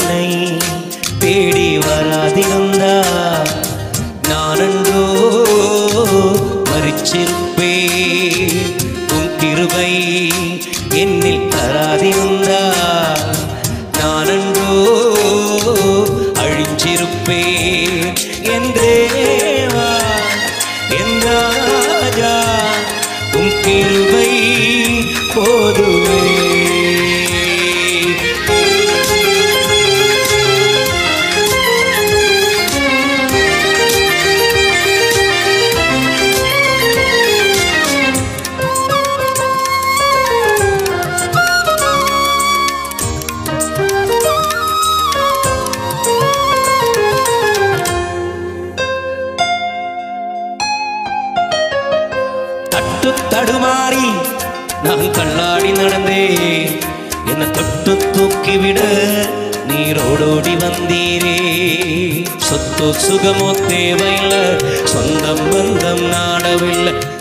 என்னை தேடி வராதிருந்தா நானன்றோ மறிச்சிருப்பே உன் கிருபை என்னில் தராதிருந்தா நானன்றோ அழிஞ்சிருப்பே என் தேவா என் ராஜா உன் கிருபை போதுமே தட்டு தடுமாறி நான் தள்ளாடி நடந்தேன் என்னை தொட்டு தூக்கிவிட நீரோடோடி வந்தீரே சொத்து சுகமோ தேவையில்லை சொந்தம் பந்தம் நாடவில்லை